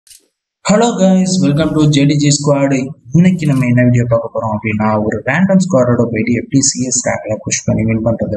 hello guys welcome to JDG squad இன்னைக்கு நம்ம என்ன வீடியோ பார்க்க போறோம் அப்படின்னா ஒரு ரேண்டம் ஸ்குவாடோட போயிட்டு எப்படி சிஎஸ் ரேங்க்ல புஷ் பண்ணி வின் பண்றது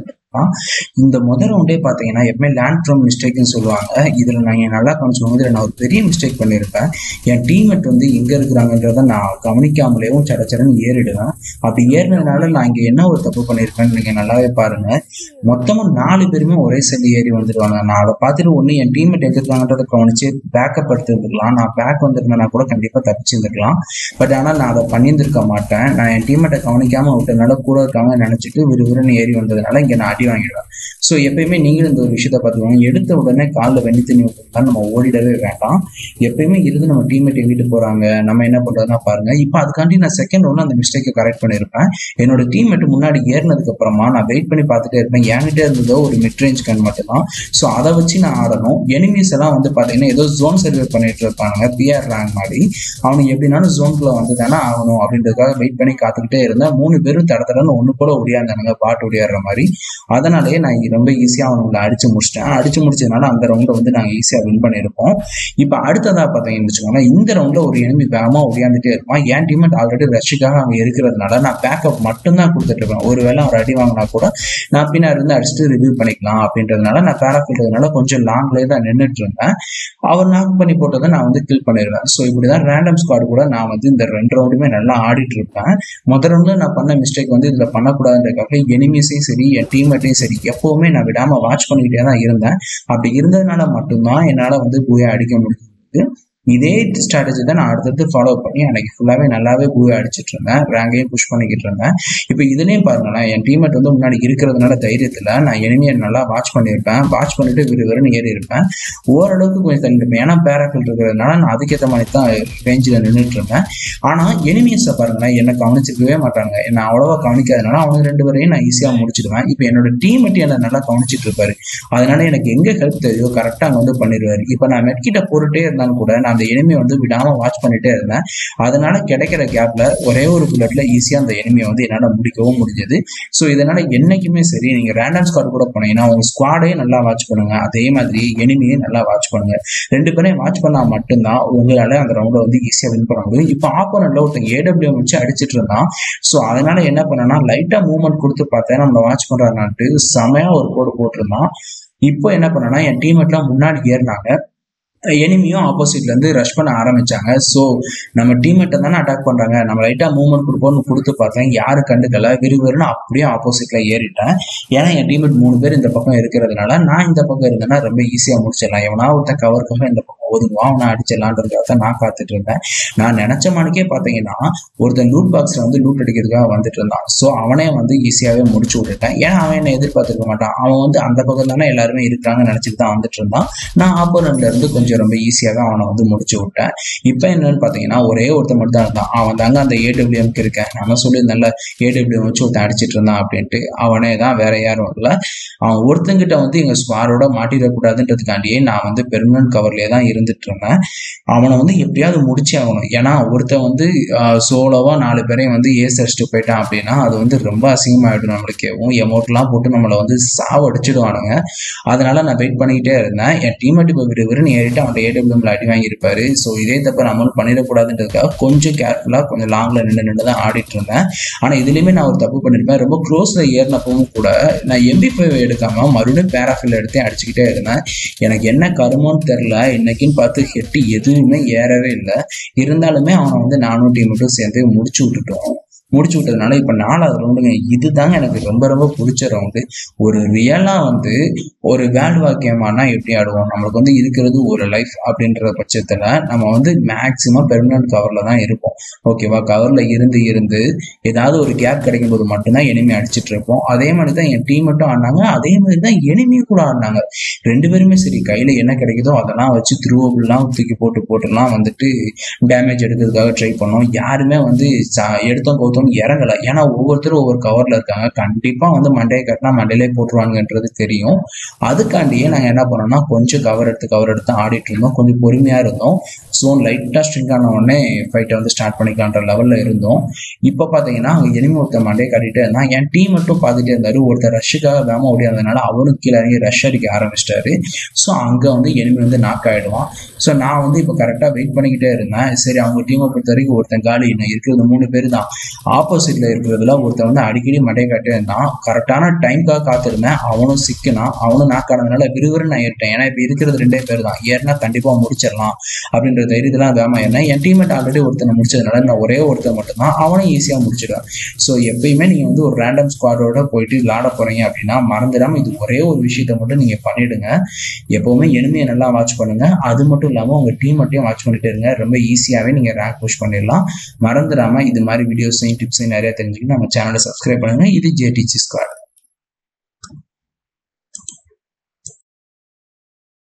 இந்த முதல் ரவுண்டே பார்த்தீங்கன்னா எப்பவுமே லேண்ட் ஃப்ரம் மிஸ்டேக்னு சொல்லுவாங்க இதில் நான் என் நல்லா கவனிச்சவங்க இதில் நான் ஒரு பெரிய மிஸ்டேக் பண்ணியிருப்பேன் என் டீம்மேட் வந்து எங்கே இருக்கிறாங்கன்றத நான் கவனிக்காமலேயும் சடச்சடன்னு ஏறிடுவேன் அப்படி ஏறினதுனால நான் இங்கே என்ன ஒரு தப்பு பண்ணியிருப்பேன்னு நீங்கள் நல்லாவே பாருங்க மொத்தமாக நாலு பேருமே ஒரே சேர்ந்து ஏறி வந்துடுவாங்க நான் அதை பார்த்துட்டு ஒன்று என் டீம்மேட் எங்க இருக்காங்கன்றதை கவனிச்சு பேக்கப் எடுத்துருந்துருக்கலாம் நான் பேக் வந்திருந்தேன்னா கூட கண்டிப்பாக தப்பிச்சிருந்துருக்கலாம் பட் ஆனால் நான் அதை பண்ணியிருந்திருக்க மாட்டேன் நான் என் டீம்மேட்டை கவனிக்காமல் விட்டதுனால கூட இருக்காங்கன்னு நினச்சிட்டு விறுவிறுன்னு ஏறி வந்ததுனால இங்கே நான் அடி வாங்கிடுவேன் ஸோ எப்பயுமே நீங்களும் இந்த ஒரு விஷயத்த பார்த்துக்கோங்க எடுத்த உடனே காலில் வெண்ணி தண்ணி ஊற்றுறதா நம்ம ஓடிடவே வேண்டாம் எப்பயுமே இருந்து நம்ம டீம்மேட் எங்கிட்டு போகிறாங்க நம்ம என்ன பண்ணுறதுனா பாருங்க இப்போ அதுக்காண்டி நான் செகண்ட் ஒன்று அந்த மிஸ்டேக்கை கரெக்ட் பண்ணியிருப்பேன் என்னோட டீம்மேட் முன்னாடி ஏறினதுக்கு அப்புறமா நான் வெயிட் பண்ணி பார்த்துட்டே இருப்பேன் என்கிட்ட இருந்ததோ ஒரு மிட் ரேஞ்ச் கன் மட்டும் தான் ஸோ அதை வச்சு நான் ஆடணும் எனிமீஸ் எல்லாம் வந்து பார்த்தீங்கன்னா ஏதோ ஜோன் சர்வே பண்ணிட்டு இருப்பாங்க பிஆர் ரேங்க் மாதிரி அவனுக்கு எப்படினாலும் ஜோனுக்குள்ள வந்து தானே ஆகணும் அப்படின்றதுக்காக வெயிட் பண்ணி காத்துக்கிட்டே இருந்தேன் மூணு பேரும் தட தடன்னு ஒன்று கூட ஒடியாந்தானுங்க பாட்டு ஒடியாடுற மாதிரி அதனாலேயே நான் இங்க ரொம்ப ஈஸியாக அவனுங்களை அடிச்சு முடிச்சிட்டேன் அடிச்சு முடிச்சதுனால அந்த ரவுண்டை வந்து நாங்கள் ஈஸியாக வின் பண்ணியிருப்போம் இப்போ அடுத்ததாக பார்த்தீங்கன்னு வச்சுக்கோங்களேன் இந்த ரவுண்டில் ஒரு எனிமி வேகமாக ஒடியாந்துட்டே இருப்பான் என் டீமெட் ஆல்ரெடி ரஷ்ஷுக்காக அவங்க இருக்கிறதுனால நான் பேக்கப் மட்டும்தான் கொடுத்துட்டு இருப்பேன் ஒருவேளை அவர் அடி வாங்கினா கூட நான் பின்னாடி இருந்து அடிச்சுட்டு ரிவ்யூ பண்ணிக்கலாம் அப்படின்றதுனால நான் பேராஃபீல்டுனால கொஞ்சம் லாங்லேயே தான் நின்றுட்டு இருந்தேன் அவர் நாக் பண்ணி போட்டதை நான் வந்து கில் பண்ணிடுவேன் ஸோ இப்படி தான் ரேண்டம் ஸ்குவாட் கூட நான் வந்து இந்த ரெண்டு ரவுண்டுமே நல்லா ஆடிட்டு இருப்பேன் முதல் ரவுண்டில் நான் பண்ண மிஸ்டேக் வந்து இதில் பண்ணக்கூடாதுன்றதுக்காக எனிமீஸையும் சரி என் டீம்மேட்டையும் சரி எப்போவுமே நான் விடாமல் வாட்ச் பண்ணிக்கிட்டே தான் இருந்தேன் அப்படி இருந்ததுனால மட்டும்தான் என்னால் வந்து பூயா அடிக்க முடியுது இதே ஸ்ட்ராட்டஜி தான் நான் அடுத்தடுத்து ஃபாலோ பண்ணி அன்னைக்கு ஃபுல்லாகவே நல்லாவே பூ அடிச்சிட்டு இருந்தேன் ரேங்கையும் புஷ் பண்ணிக்கிட்டு இருந்தேன் இப்போ இதுலேயும் பாருங்களேன் என் டீம்மேட் வந்து முன்னாடி இருக்கிறதுனால தைரியத்தில் நான் எனிமியை நல்லா வாட்ச் பண்ணியிருப்பேன் வாட்ச் பண்ணிட்டு விறுவிறுன்னு ஏறி இருப்பேன் ஓரளவுக்கு கொஞ்சம் தள்ளிருப்பேன் ஏன்னா பேராஃபில் இருக்கிறதுனால நான் அதுக்கேற்ற மாதிரி தான் ரேஞ்சில் நின்றுட்டு இருந்தேன் ஆனால் எனிமியஸை பாருங்களேன் என்னை கவனிச்சிருக்கவே மாட்டாங்க என்னை அவ்வளோவா கவனிக்காதனால அவங்க ரெண்டு பேரையும் நான் ஈஸியாக முடிச்சிடுவேன் இப்போ என்னோட டீம்மேட் என்னை நல்லா கவனிச்சிட்டு இருப்பாரு அதனால எனக்கு எங்கே ஹெல்ப் தெரியுதோ கரெக்டாக அங்கே வந்து பண்ணிடுவாரு இப்போ நான் மெட்கிட்ட போட்டுட்டே இருந்தாலும் கூட நான் அந்த எனிமியை வந்து விடாம வாட்ச் பண்ணிட்டே இருந்தேன் அதனால கிடைக்கிற கேப்ல ஒரே ஒரு புல்லட்ல ஈஸியா அந்த எனிமியை வந்து என்னால முடிக்கவும் முடிஞ்சது ஸோ இதனால என்னைக்குமே சரி நீங்க ரேண்டம் ஸ்குவாட் கூட போனீங்கன்னா உங்க ஸ்குவாடையும் நல்லா வாட்ச் பண்ணுங்க அதே மாதிரி எனிமியை நல்லா வாட்ச் பண்ணுங்க ரெண்டு பேரையும் வாட்ச் பண்ணா மட்டும்தான் உங்களால அந்த ரவுண்டை வந்து ஈஸியா வின் பண்ண முடியும் இப்போ ஆப்போனண்ட்ல ஒருத்தன் ஏடபிள்யூ வச்சு அடிச்சிட்டு இருந்தான் ஸோ அதனால என்ன பண்ணனா லைட்டா மூவ்மெண்ட் கொடுத்து பார்த்தேன் நம்மளை வாட்ச் பண்றாங்கன்ட்டு செமையா ஒரு கோடு போட்டிருந்தான் இப்போ என்ன பண்ணனா என் டீமெட்லாம் முன்னாடி ஏறினாங்க எனிமியும் ஆப்போசிட்ல இருந்து ரஷ் பண்ண ஆரம்பிச்சாங்க ஸோ நம்ம டீம்மேட்டை தானே அட்டாக் பண்றாங்க நம்ம லைட்டா மூவ்மெண்ட் கொடுப்போம்னு கொடுத்து பார்த்தேன் யாரு கண்டுக்கல விறுவிறுன்னு அப்படியே ஆப்போசிட்ல ஏறிட்டேன் ஏன்னா என் டீம்மேட் மூணு பேர் இந்த பக்கம் இருக்கிறதுனால நான் இந்த பக்கம் இருந்தேன்னா ரொம்ப ஈஸியா முடிச்சிடலாம் எவனா ஒருத்தன் கவருக்காக இந்த பக்கம் ஒதுங்குவான் அவனை அடிச்சிடலான்றதுக்காக தான் நான் காத்துட்டு இருந்தேன் நான் நினைச்ச மணிக்கே பார்த்தீங்கன்னா ஒருத்தன் லூட் பாக்ஸ்ல வந்து லூட் அடிக்கிறதுக்காக வந்துட்டு இருந்தான் ஸோ அவனே வந்து ஈஸியாவே முடிச்சு விட்டுட்டேன் ஏன்னா அவன் என்ன எதிர்பார்த்துருக்க மாட்டான் அவன் வந்து அந்த பக்கம் தானே எல்லாருமே இருக்கிறாங்கன்னு நினைச்சிட்டு தான் வந்துட்டு இருந்தான் நான் ஆப்போனண்ட்ல இருந்து கொஞ்சம் ரொம்ப ஈஸியாகவே அவனை வந்து முடிச்சு விட்டேன் இப்போ என்னன்னு பார்த்தீங்கன்னா ஒரே ஒருத்தன் மட்டும் தான் இருந்தான் அவன் தாங்க அந்த ஏடபிள்யூஎம்க்கு இருக்கேன் நம்ம சொல்லியிருந்தேன்ல ஏடபிள்யூஎம் வச்சு ஒருத்தன் அடிச்சிட்டு இருந்தான் அப்படின்ட்டு அவனே தான் வேற யாரும் இல்லை அவன் ஒருத்தங்கிட்ட வந்து எங்கள் ஸ்குவாரோட மாட்டிடக்கூடாதுன்றதுக்காண்டியே நான் வந்து பெர்மனன்ட் கவர்லேயே தான் இருந்துட்டு இருந்தேன் அவனை வந்து எப்படியாவது முடிச்சே ஆகணும் ஏன்னா ஒருத்தன் வந்து சோலோவா நாலு பேரையும் வந்து ஏஸ் அடிச்சுட்டு போயிட்டான் அப்படின்னா அது வந்து ரொம்ப அசிங்கமாயிடும் நம்மளுக்கேவும் எமௌண்ட்லாம் போட்டு நம்மளை வந்து சாவடிச்சிடுவானுங்க அதனால நான் வெயிட் பண்ணிக்கிட்டே இருந்தேன் என் டீமேட் இப்போ விறுவிறுன்னு ஏறிட்டு அவன் ஏடபிள்யூம்ல அடி வாங்கியிருப்பாரு ஸோ இதே தப்ப நம்மளும் பண்ணிடக்கூடாதுன்றதுக்காக கொஞ்சம் கேர்ஃபுல்லாக கொஞ்சம் லாங்கில் நின்று நின்று தான் ஆடிட்டு இருந்தேன் ஆனால் இதுலேயுமே நான் ஒரு தப்பு பண்ணியிருப்பேன் ரொம்ப க்ளோஸில் ஏறினப்பவும் கூட நான் எம்பி ஃபைவ் எடுக்காம மறுபடியும் பேராஃபில் எடுத்து அடிச்சுக்கிட்டே இருந்தேன் எனக்கு என்ன கருமோன்னு தெரில இன்னைக்குன்னு பார்த்து ஹெட்டு எதுவுமே ஏறவே இல்லை இருந்தாலுமே அவனை வந்து நானும் டீமுட்டும் சேர்ந்து முடிச்சு விட்டுட்டோம் முடிச்சு விட்டதுனால இப்போ நாலாவது ரவுண்டுங்க இதுதாங்க எனக்கு ரொம்ப ரொம்ப பிடிச்ச ரவுண்டு ஒரு ரியலாக வந்து ஒரு வேல்டு வாக்கியமானா எப்படி ஆடுவோம் நம்மளுக்கு வந்து இருக்கிறது ஒரு லைஃப் அப்படின்ற பட்சத்தில் நம்ம வந்து மேக்சிமம் பெர்மனன்ட் கவரில் தான் இருப்போம் ஓகேவா கவரில் இருந்து இருந்து ஏதாவது ஒரு கேப் கிடைக்கும் போது மட்டும்தான் எனிமி அடிச்சிட்டு இருப்போம் அதே மாதிரி தான் என் டீம் மட்டும் ஆடினாங்க அதே மாதிரி தான் எனிமியும் கூட ஆடினாங்க ரெண்டு பேருமே சரி கையில் என்ன கிடைக்குதோ அதெல்லாம் வச்சு த்ரூவபுல்லாம் தூக்கி போட்டு போட்டுலாம் வந்துட்டு டேமேஜ் எடுக்கிறதுக்காக ட்ரை பண்ணோம் யாருமே வந்து எடுத்தோம் கௌத்தம் ஜோன் இறங்கல ஏன்னா ஒவ்வொருத்தரும் ஒவ்வொரு கவர்ல இருக்காங்க கண்டிப்பா வந்து மண்டையை கட்டினா மண்டையிலே போட்டுருவாங்கன்றது தெரியும் அதுக்காண்டியே நாங்க என்ன பண்ணோம்னா கொஞ்சம் கவர் எடுத்து கவர் எடுத்து ஆடிட்டு இருந்தோம் கொஞ்சம் பொறுமையா இருந்தோம் ஜோன் லைட்டா ஸ்ட்ரிங் ஆன உடனே ஃபைட்டை வந்து ஸ்டார்ட் பண்ணிக்கலான்ற லெவல்ல இருந்தோம் இப்போ பாத்தீங்கன்னா அங்க எனிமி ஒருத்தர் மண்டையை காட்டிட்டே இருந்தான் என் டீம் மட்டும் பார்த்துட்டே இருந்தாரு ஒருத்தர் ரஷ்ஷுக்காக வேகமா ஓடியாதனால அவரும் கீழே இறங்கி ரஷ் அடிக்க ஆரம்பிச்சிட்டாரு ஸோ அங்க வந்து எனிமி வந்து நாக் ஆயிடுவான் ஸோ நான் வந்து இப்போ கரெக்டாக வெயிட் பண்ணிக்கிட்டே இருந்தேன் சரி அவங்க டீமை பொறுத்த வரைக்கும் ஒருத்தன் காலி இன்னும் இருக்கிறது மூணு பேர் தான் ஆப்போசிட்ல இருக்கிறதுல ஒருத்தன் வந்து அடிக்கடி மண்டையை காட்டே இருந்தான் கரெக்டான டைம்க்காக காத்திருந்தேன் அவனும் சிக்கினான் அவனும் நாக் ஆனதுனால விறுவிறு நான் ஏறிட்டேன் ஏன்னா இப்போ இருக்கிறது ரெண்டே பேர் தான் ஏறினா கண்டிப்பாக முடிச்சிடலாம் அப்படின்ற தைரியத்தில் வேகமாக ஏறினேன் என் டீமேட் ஆல்ரெடி ஒருத்தனை முடிச்சதுனால நான் ஒரே ஒருத்தர் மட்டும்தான் அவனும் ஈஸியாக முடிச்சிடுவேன் ஸோ எப்பயுமே நீங்கள் வந்து ஒரு ரேண்டம் ஸ்குவாடோட போயிட்டு விளாட போறீங்க அப்படின்னா மறந்துடாம இது ஒரே ஒரு விஷயத்த மட்டும் நீங்கள் பண்ணிடுங்க எப்பவுமே எனிமையை நல்லா வாட்ச் பண்ணுங்க அது மட்டும் இல்லாமல் உங்கள் டீம் மட்டும் வாட்ச் பண்ணிட்டே இருங்க ரொம்ப ஈஸியாகவே நீங்கள் ரேங்க் புஷ் பண்ணிடலாம் மறந்துடாம இது மாதிரி வீடியோஸையும் டிப்ஸையும் நிறைய தெரிஞ்சுக்கிட்டு நம்ம சேனலை சப்ஸ்கிரைப் பண்ணுங்க இது ஜேடிஜி ஸ்குவாட்